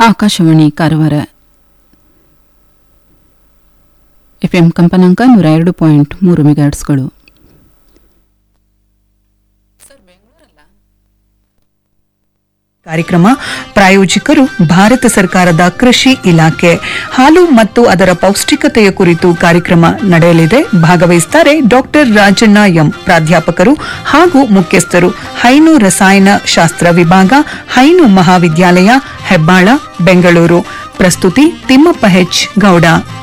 Akashvani Karwar FM ಕಂಪನಾಂಕ ನೂರ ಎರಡು ಪಾಯಿಂಟ್ ಮೂರು ಮೆಗಾಟ್ಸ್ಗಳು ಕಾರ್ಯಕ್ರಮ ಪ್ರಾಯೋಜಕರು ಭಾರತ ಸರ್ಕಾರದ ಕೃಷಿ ಇಲಾಖೆ ಹಾಲು ಮತ್ತು ಅದರ ಪೌಷ್ಟಿಕತೆಯ ಕುರಿತು ಕಾರ್ಯಕ್ರಮ ನಡೆಯಲಿದೆ ಭಾಗವಹಿಸುತ್ತಾರೆ ಡಾಕ್ಟರ್ ರಾಜಣ್ಣ ಎಂ ಪ್ರಾಧ್ಯಾಪಕರು ಹಾಗೂ ಮುಖ್ಯಸ್ಥರು ಹೈನು ರಸಾಯನ ಶಾಸ್ತ್ರ ವಿಭಾಗ ಹೈನು ಮಹಾವಿದ್ಯಾಲಯ ಹೆಬ್ಬಾಳ ಬೆಂಗಳೂರು ಪ್ರಸ್ತುತಿ ತಿಮ್ಮಪ್ಪ ಹೆಚ್ ಗೌಡ